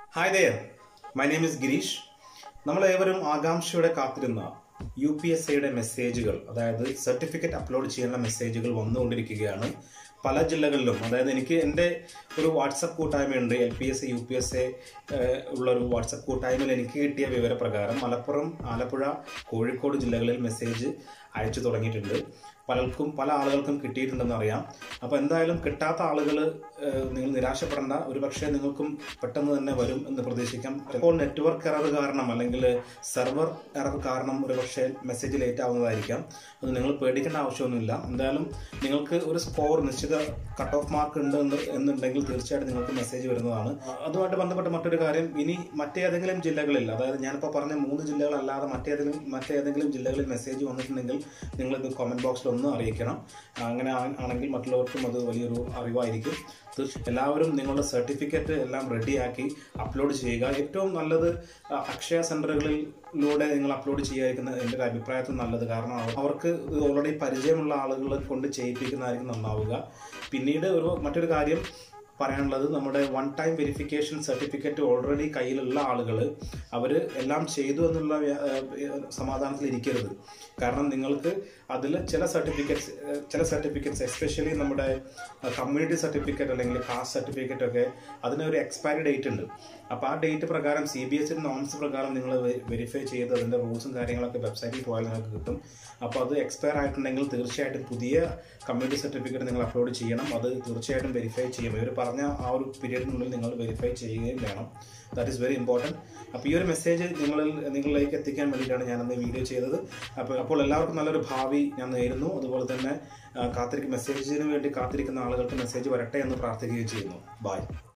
hi there my name is Girish നമ്മളേവരും ആകാംക്ഷയോടെ കാത്തിരുന്ന യു പി എസ് സിയുടെ മെസ്സേജുകൾ അതായത് സർട്ടിഫിക്കറ്റ് അപ്ലോഡ് ചെയ്യാനുള്ള മെസ്സേജുകൾ വന്നുകൊണ്ടിരിക്കുകയാണ് പല ജില്ലകളിലും അതായത് എനിക്ക് എൻ്റെ ഒരു വാട്സപ്പ് കൂട്ടായ്മയുണ്ട് L P S C U P S A ഉള്ള ഒരു വാട്സപ്പ് കൂട്ടായ്മയിൽ എനിക്ക് കിട്ടിയ വിവരപ്രകാരം മലപ്പുറം ആലപ്പുഴ കോഴിക്കോട് ജില്ലകളിൽ മെസ്സേജ് അയച്ചു തുടങ്ങിയിട്ടുണ്ട് പലർക്കും പല ആളുകൾക്കും കിട്ടിയിട്ടുണ്ടെന്ന് അറിയാം അപ്പോൾ എന്തായാലും കിട്ടാത്ത ആളുകൾ നിങ്ങൾ നിരാശപ്പെടേണ്ട ഒരു പക്ഷേ നിങ്ങൾക്കും പെട്ടെന്ന് തന്നെ വരും എന്ന് പ്രതീക്ഷിക്കാം ഇപ്പോൾ നെറ്റ്വർക്ക് എറർ കാരണം അല്ലെങ്കിൽ സെർവർ എറർ കാരണം ഒരു പക്ഷേ മെസ്സേജ് ലേറ്റ് ആവുന്നതായിരിക്കാം അത് നിങ്ങൾ പേടിക്കേണ്ട ആവശ്യമൊന്നുമില്ല എന്തായാലും നിങ്ങൾക്ക് ഒരു സ്കോർ നിശ്ചിത കട്ട് ഓഫ് മാർക്ക് ഉണ്ട് എന്ന് എന്നുണ്ടെങ്കിൽ തീർച്ചയായിട്ടും നിങ്ങൾക്ക് മെസ്സേജ് വരുന്നതാണ് അതുമായിട്ട് ബന്ധപ്പെട്ട മറ്റൊരു കാര്യം ഇനി മറ്റേതെങ്കിലും ജില്ലകളിൽ അതായത് ഞാനിപ്പോൾ പറഞ്ഞ മൂന്ന് ജില്ലകളല്ലാതെ മറ്റേതെങ്കിലും മറ്റേതെങ്കിലും ജില്ലകളിൽ മെസ്സേജ് വന്നിട്ടുണ്ടെങ്കിൽ നിങ്ങൾ ഇത് കമൻറ്റ് ബോക്സിൽ ഒന്ന് അറിയിക്കണം അങ്ങനെ ആ- ആണെങ്കിൽ മറ്റുള്ളവർക്കും അത് വലിയൊരു അറിവായിരിക്കും തീർച്ച- എല്ലാവരും നിങ്ങളുടെ സർട്ടിഫിക്കറ്റ് എല്ലാം റെഡിയാക്കി അപ്ലോഡ് ചെയ്യുക ഏറ്റവും നല്ലത് ആ, അക്ഷയ സെന്ററുകളിലൂടെ നിങ്ങൾ അപ്ലോഡ് ചെയ്യാതിരിക്കുന്ന എൻ്റെ ഒരു അഭിപ്രായത്തിൽ നല്ലത് കാരണം അവ- അവർക്ക് ഇത് ഓൾറെഡി പരിചയമുള്ള ആളുകളെ കൊണ്ട് ചെയ്യിപ്പിക്കുന്നതായിരിക്കും നന്നാവുക പിന്നീട് ഒരു മറ്റൊരു കാര്യം പറയാനുള്ളത് നമ്മുടെ one time verification certificate already കയ്യിലുള്ള ആളുകൾ അവർ എല്ലാം ചെയ്തു എന്നുള്ള വ്യ- ഏഹ് സമാധാനത്തിൽ ഇരിക്കരുത് കാരണം നിങ്ങൾക്ക് അതിൽ ചില സർട്ടിഫിക്കറ്റ്സ് ചില സർട്ടിഫിക്കറ്റ്സ് എസ്പെഷ്യലി നമ്മുടെ കമ്മ്യൂണിറ്റി സർട്ടിഫിക്കറ്റ് അല്ലെങ്കിൽ കാസ്റ്റ് സർട്ടിഫിക്കറ്റ് ഒക്കെ അതിനൊരു എക്സ്പയറി ഡേറ്റ് ഉണ്ട് അപ്പോൾ ആ ഡേറ്റ് പ്രകാരം C B S E norms പ്രകാരം നിങ്ങൾ വെരിഫൈ ചെയ്ത് അതിൻ്റെ റൂൾസും കാര്യങ്ങളൊക്കെ വെബ്സൈറ്റിൽ പോയാൽ നിങ്ങൾക്ക് കിട്ടും അപ്പോൾ അത് എക്സ്പയർ ആയിട്ടുണ്ടെങ്കിൽ തീർച്ചയായിട്ടും പുതിയ കമ്മ്യൂണിറ്റി സർട്ടിഫിക്കറ്റ് നിങ്ങൾ അപ്ലോഡ് ചെയ്യണം അത് തീർച്ചയായിട്ടും വെരിഫൈ ചെയ്യും ഇവർ പറഞ്ഞ ആ ഒരു പീരീഡിനുള്ളിൽ നിങ്ങൾ വെരിഫൈ ചെയ്യുകയും വേണം ദാറ്റ് ഈസ് വെരി ഇമ്പോർട്ടൻറ്റ് അപ്പോൾ ഈ ഒരു മെസ്സേജ് നിങ്ങളിൽ നിങ്ങളിലേക്ക് എത്തിക്കാൻ വേണ്ടിയിട്ടാണ് ഞാനന്ന് വീഡിയോ ചെയ്തത് അപ്പോൾ അപ്പോൾ എല്ലാവർക്കും നല്ലൊരു ഭാവി ഞാൻ നേരുന്നു അതുപോലെ തന്നെ കാത്തിരിക്കും മെസ്സേജിന് വേണ്ടി കാത്തിരിക്കുന്ന ആളുകൾക്ക് മെസ്സേജ് വരട്ടെ എന്ന് പ്രാർത്ഥിക്കുകയും ചെയ്യുന്നു ബൈ